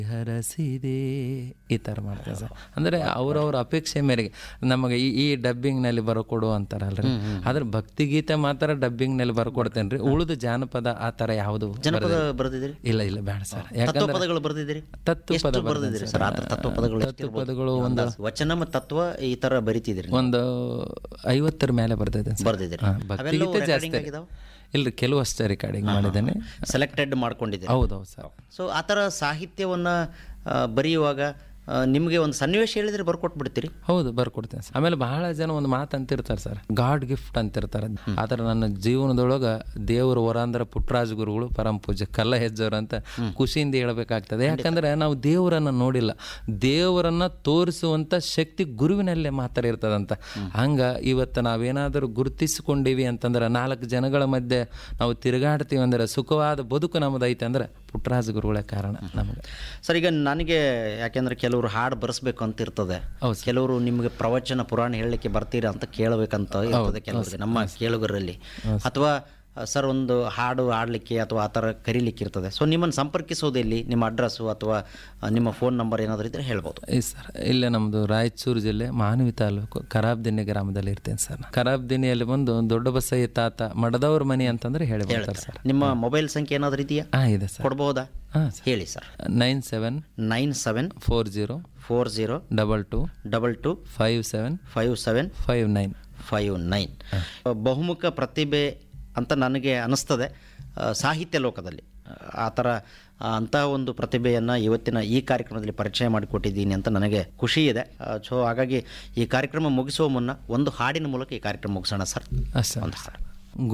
ಹರಸಿದೆ ಈ ಥರ ಮಾಡ್ತಾರೆ ಸರ್ ಅಂದರೆ ಅವ್ರವ್ರ ಅಪೇಕ್ಷೆ ಮೇರೆಗೆ ನಮಗೆ ಈ ಈ ಡಬ್ಬಿಂಗ್ನಲ್ಲಿ ಬರ್ಕೊಡು ಅಂತಾರಲ್ರಿ ಆದ್ರೆ ಭಕ್ತಿಗೀತೆ ಮಾತ್ರ ಡಬ್ಬಿಂಗ್ನಲ್ಲಿ ಬರ್ಕೊಡ್ತೇನೆ ರೀ ಉಳಿದು ಜಾನಪದ ಆ ಥರ ಯಾವುದು ಜನಪದ ಬರೆದಿದ್ದೀರಿ ಇಲ್ಲ ಇಲ್ಲ ಬೇಡ ಸರ್ ತತ್ವ ಯಾಕಂದ್ರೆ ಪದಗಳು ಬರೆದಿದ್ದೀರಿ ತತ್ವ ಎಷ್ಟು ಪದ ಬರೆದಿದ್ದೀರಿ ಸರ್ ಆ ಥರ ತತ್ವ ಪದಗಳು ಎಷ್ಟು ಇರ್ಬೋದು? ಪದಗಳು ಒಂದು ವಚನ ಮತ್ತು ತತ್ವ ಈ ಥರ ಬರಿತಿದ್ದೀರಿ ಒಂದು ಐವತ್ತರ ಮೇಲೆ ಬರ್ತಿದ್ದೇನೆ ಸರ್ ಬರ್ದಿದ್ದೀರಿ ಹಾ, ಅವೆಲ್ಲವೂ ಭಕ್ತಿಗೀತೆ ಜಾಸ್ತಿ recording ಆಗಿದಾವ? ಇಲ್ರಿ ಕೆಲವು ಅಷ್ಟೇ ರೆಕಾರ್ಡಿಂಗ್ ಮಾಡಿದ್ದೇನೆ ಸೆಲೆಕ್ಟೆಡ್ ಮಾಡ್ಕೊಂಡಿದ್ದೀರಿ ಹೌದು ಹೌದು ಸರ್ ಸೊ ಆ ಥರ ಸಾಹಿತ್ಯವನ್ನು ಬರೆಯುವಾಗ ಆ, ನಿಮಗೆ ಒಂದು ಸನ್ನಿವೇಶ ಹೇಳಿದ್ರೆ ಬರ್ಕೊಟ್ಬಿಡ್ತೀರಿ ಹೌದು ಬರ್ಕೊಡ್ತೇನೆ ಸರ್ ಆಮೇಲೆ ಬಹಳ ಜನ ಒಂದು ಮಾತು ಅಂತಿರ್ತಾರೆ ಸರ್ ಗಾಡ್ ಗಿಫ್ಟ್ ಅಂತಿರ್ತಾರೆ ಆದ್ರೆ ನನ್ನ ಜೀವನದೊಳಗ ದೇವರ ವರ ಅಂದ್ರೆ ಪುಟ್ಟರಾಜ ಗುರುಗಳು ಪರಮ ಪೂಜೆ ಕಲ್ಲ ಹೆಜ್ಜವ್ರು ಅಂತ ಖುಷಿಯಿಂದ ಹೇಳ್ಬೇಕಾಗ್ತದೆ ಯಾಕಂದ್ರೆ ನಾವು ದೇವರನ್ನ ನೋಡಿಲ್ಲ ದೇವರನ್ನ ತೋರಿಸುವಂತ ಶಕ್ತಿ ಗುರುವಿನಲ್ಲೇ ಮಾತ್ರ ಇರ್ತದಂತ ಹಂಗ ಇವತ್ತು ನಾವೇನಾದರೂ ಗುರುತಿಸಿಕೊಂಡಿವಿ ಅಂತಂದ್ರೆ ನಾಲ್ಕು ಜನಗಳ ಮಧ್ಯೆ ನಾವು ತಿರುಗಾಡ್ತೀವಿ ಅಂದ್ರೆ ಸುಖವಾದ ಬದುಕು ನಮ್ಮದೈತೆ ಅಂದ್ರೆ ಪುಟ್ಟರಾಜ ಗುರುಗಳೇ ಕಾರಣ ನಮಗೆ ಸರ್ ಈಗ ನನಗೆ ಯಾಕೆಂದ್ರೆ ಕೆಲವರು ಹಾಡು ಬರೆಸ್ಬೇಕು ಅಂತ ಇರ್ತದೆ ಹೌದು ಸರ್. ಕೆಲವರು ನಿಮಗೆ ಪ್ರವಚನ ಪುರಾಣ ಹೇಳಲಿಕ್ಕೆ ಬರ್ತೀರಾ ಅಂತ ಕೇಳಬೇಕಂತ ಇರ್ತದೆ ಕೆಲವರಿಗೆ ನಮ್ಮ ಕೇಳುಗರಲ್ಲಿ ಅಥವಾ ಆ, ಸರ್ ಒಂದು ಹಾಡು ಹಾಡಲಿಕ್ಕೆ ಅಥವಾ ಆ ಥರ ಕರೀಲಿಕ್ಕೆ ಇರ್ತದೆ ಸೊ ನಿಮ್ಮನ್ನು ಸಂಪರ್ಕಿಸೋದು ಎಲ್ಲಿ ನಿಮ್ಮ ಅಡ್ರೆಸ್ಸು ಅಥವಾ ಆ, ನಿಮ್ಮ ಫೋನ್ ನಂಬರ್ ಏನಾದರೂ ಇದ್ದರೆ ಹೇಳ್ಬೋದು ಈ ಸರ್ ಇಲ್ಲೇ ನಮ್ಮದು ರಾಯಚೂರು ಜಿಲ್ಲೆ ಮಾನವಿ ತಾಲೂಕು ಕರಾಬ್ದಿನ್ನಿ ಗ್ರಾಮದಲ್ಲಿ ಇರ್ತೇನೆ ಸರ್ ನಾನು ಕರಾಬ್ದಿನ್ನಿಯಲ್ಲಿ ಬಂದು ದೊಡ್ಡ ಬಸಯ್ಯ ತಾತ ಮಡದವ್ರ ಮನೆ ಅಂತಂದ್ರೆ ಹೇಳಿ ಬರ್ತಾರೆ ಸರ್ ನಿಮ್ಮ ಮೊಬೈಲ್ ಸಂಖ್ಯೆ ಏನಾದರೂ ಇದೆಯಾ ಹಾಂ ಇದೆ ಸರ್ ಕೊಡ್ಬೋದಾ ಹಾಂ ಸರ್ ಹೇಳಿ sir nine seven nine seven four zero four zero double two double two five seven five seven five nine five nine ಬಹುಮುಖ ಪ್ರತಿಭೆ ಅಂತ ನನಗೆ ಅನ್ನಿಸ್ತದೆ ಆ, ಸಾಹಿತ್ಯ ಲೋಕದಲ್ಲಿ ಆ ಥರ ಆ, ಅಂತಹ ಒಂದು ಪ್ರತಿಭೆಯನ್ನು ಇವತ್ತಿನ ಈ ಕಾರ್ಯಕ್ರಮದಲ್ಲಿ ಪರಿಚಯ ಮಾಡಿಕೊಟ್ಟಿದ್ದೀನಿ ಅಂತ ನನಗೆ ಖುಷಿ ಇದೆ ಸೊ ಹಾಗಾಗಿ ಈ ಕಾರ್ಯಕ್ರಮ ಮುಗಿಸುವ ಮುನ್ನ ಒಂದು ಹಾಡಿನ ಮೂಲಕ ಈ ಕಾರ್ಯಕ್ರಮ ಮುಗಿಸೋಣ ಸರ್ ಅಷ್ಟೇ ಒಂದು ಹಾಡು